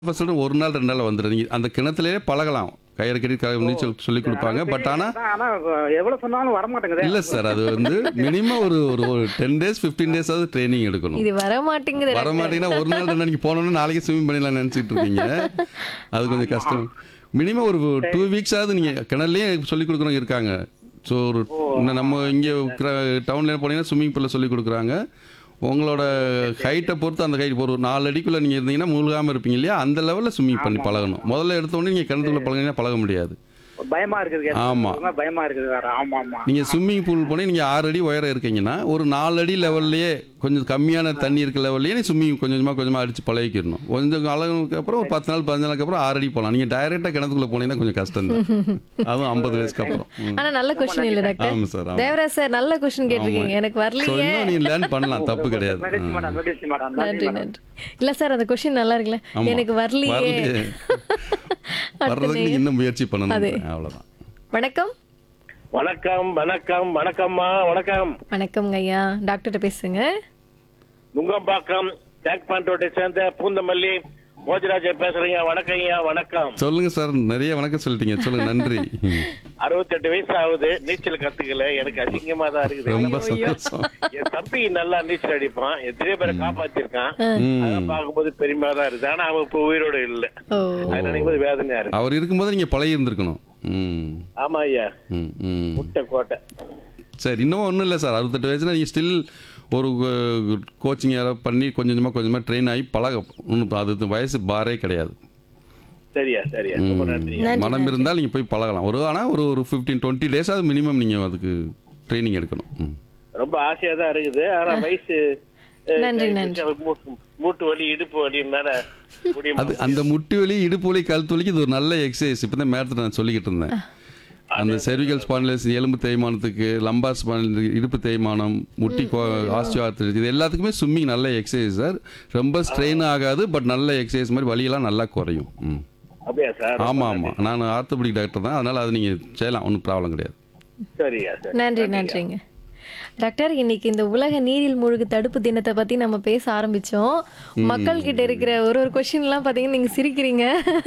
Percent ஒரு நாள் ரெண்டு நாள் வந்துடும் நீங்கள் அந்த கிணத்துலேயே பழகலாம் கயிறு கட்டி க- நீச்சல் சொல்லி கொடுப்பாங்க பட் ஆனால் ஆனா எவ்வளவு சொன்னாலும் வர மாட்டேங்குது இல்லை சார் அது வந்து மினிமம் ஒரு ஒரு ஒரு டென் டேஸ் ஃபிஃப்டீன் டேஸ் ஆகுது ட்ரைனிங் எடுக்கணும் இது வர மாட்டேங்குது வர மாட்டீங்கன்னா ஒரு நாள் ரெண்டு நாளைக்கு போனோம்னா நாளைக்கு ஸ்விமிங் பண்ணிடலாம் நினச்சிட்டு இருக்கீங்க அது கொஞ்சம் கஷ்டம் மினிமம் ஒரு டூ வீக்ஸ் ஆகுது நீங்கள் கிணறுலேயே சொல்லி கொடுக்குறவங்க இருக்காங்க ஸோ ஒரு இன்னும் நம்ம இங்கே டவுன்ல போனீங்கன்னா ஸ்விம்மிங் பூலில் சொல்லி கொடுக்குறாங்க உங்களோட ஹைட்டை பொறுத்து அந்த ஹைட் ஒரு நாலு அடிக்குள்ளே நீங்கள் இருந்தீங்கன்னா முழுகாமல் இருப்பீங்க இல்லையா அந்த லெவலில் ஸ்விம்மிங் பண்ணி பழகணும் முதல்ல எடுத்த உடனே நீங்கள் கிணத்துக்குள்ள பழகினா பழக முடியாது பயமா இருக்குது ஆமா. பயமா இருக்குது வேற ஆமா ஆமா நீங்கள் ஸ்விம்மிங் பூல் போனீங்க நீங்கள் ஆறு அடி உயரம் இருக்கீங்கன்னா ஒரு நாலு அடி லெவல்லையே கொஞ்சம் கம்மியான தண்ணி இருக்க லெவல்லையே நீ ஸ்விம்மிங் கொஞ்சம் கொஞ்சமாக கொஞ்சமாக அடித்து பழகிக்கணும் கொஞ்சம் அளவுக்கு அப்புறம் ஒரு பத்து நாள் பதினஞ்சு நாளுக்கு அப்புறம் ஆறு அடி போகலாம் நீங்கள் டைரெக்டாக கிணத்துக்குள்ளே போனீங்கன்னா கொஞ்சம் கஷ்டம் தான் அதுவும் ஐம்பது வயசுக்கு அப்புறம் ம். ஆனா நல்ல கொஸ்டின் இல்ல டாக்டர் ஆமாம் சார் ஆமாம் தேவராஜ் சார் நல்ல கொஸ்டின் கேட்டிருக்கீங்க எனக்கு ஸோ வரலையே இன்னும் நீ லேர்ன் பண்ணலாம் தப்பு கிடையாது மெடிசி ம். மேடம் மெடிசி மேடம் நன்றி நன்றி இல்ல சார் அந்த கொஸ்டின் நல்லா இருக்குல்ல ஆமா. எனக்கு வரலையே வரலையே. வர்றதுக்கு நீங்க இன்னும் முயற்சி பண்ணணும் அவ்வளவுதான் வணக்கம் வணக்கம் வணக்கம் வணக்கம்மா வணக்கம் வணக்கம்ங்க ஐயா டாக்டர்கிட்ட பேசுங்க நுங்கம்பாக்கம் டேக் பாண்டோட்டை சேர்ந்த பூந்தமல்லி மோஜராஜன் பேசுறீங்க வணக்கம் ஐயா வணக்கம் சொல்லுங்க சார் நிறைய வணக்கம் சொல்லிட்டீங்க சொல்லுங்க நன்றி ம். அறுபத்தெட்டு வயசு ஆகுது நீச்சல் கத்துக்கல எனக்கு அசிங்கமா தான் இருக்குது ரொம்ப சந்தோஷம் என் தம்பி நல்லா நீச்சல் அடிப்பான் எத்தனையோ பேரை காப்பாத்திருக்கான் ம். அதை பார்க்கும்போது பெருமையா தான் இருக்குது ஆனா அவன் இப்ப உயிரோட இல்ல ஓ அது நினைக்கும் போது வேதனையா இருக்கு அவர் இருக்கும்போது நீங்க பழகி இருந்திருக்கணும் ம் ஆமா ஐயா ம் ம் முட்டை கோட்டை சரி இன்னும் ஒன்றும் இல்லை சார் அறுபத்தெட்டு வயசுல நீங்கள் ஸ்டில் ஒரு கோச்சிங் யாராவது பண்ணி கொஞ்சம் கொஞ்சமாக கொஞ்சமாக ட்ரெயின் ஆகி பழக ஒன்றும் அது வயசு பாரே கிடையாது சரியா சரியா ரொம்ப நன்றி மனம் இருந்தால் நீங்கள் போய் பழகலாம் ஒரு ஆனால் ஒரு ஒரு ஃபிஃப்டீன் டுவெண்ட்டி டேஸ் அது மினிமம் நீங்கள் அதுக்கு ட்ரைனிங் எடுக்கணும் ம் ரொம்ப ஆசையா தான் இருக்குது ஆனா வயசு அஹ், நன்றி, கை நன்றி. பிடிச்ச மூட்டு- மூட்டு வலி இடுப்பு வலினால முடியுமா அது அந்த முட்டி வலி இடுப்பு வலி கழுத்து வலிக்கு இது ஒரு நல்ல எக்ஸசைஸ் இப்போ தான் மேடத்தில் நான் சொல்லிக்கிட்டு இருந்தேன் அந்த செர்விகல் ஸ்பான்லைஸ் எலும்பு தேய்மானத்துக்கு லம்பார் ஸ்பான்ல இடுப்பு தேய்மானம் முட்டி ஆஸ்டியோ இது எல்லாத்துக்குமே ஸ்விம்மிங் நல்ல எக்ஸசைஸ் சார் ரொம்ப ஸ்ட்ரெயின் ஆகாது பட் நல்ல எக்ஸசைஸ் மாதிரி வலியெல்லாம் நல்லா குறையும் ம் அப்படியா சார் ஆமாம் ஆமாம் நான் ஆர்த்தோபெடிக் டாக்டர் தான் அதனால் அது நீங்கள் செய்யலாம் ஒன்றும் ப்ராப்ளம் கிடையாது சரியா சரி நன்றி நன்றிங்க டாக்டர் இன்னைக்கு இந்த உலக நீரில் மூழ்கு தடுப்பு தினத்தை பத்தி நம்ம பேச ஆரம்பிச்சோம் மக்கள் கிட்ட இருக்கிற ஒரு ஒரு கொஸ்டின் எல்லாம் பாத்தீங்கன்னா நீங்க சிரிக்கிறீங்க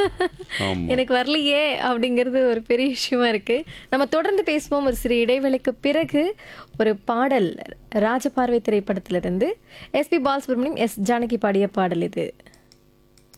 ஆமா. எனக்கு வரலையே அப்படிங்கிறது ஒரு பெரிய விஷயமா இருக்கு நம்ம தொடர்ந்து பேசுவோம் ஒரு சிறு இடைவேளைக்கு பிறகு ஒரு பாடல் ராஜபார்வை திரைப்படத்திலிருந்து எஸ்பி பாலசுப்ரமணியம் எஸ் ஜானகி பாடிய பாடல் இது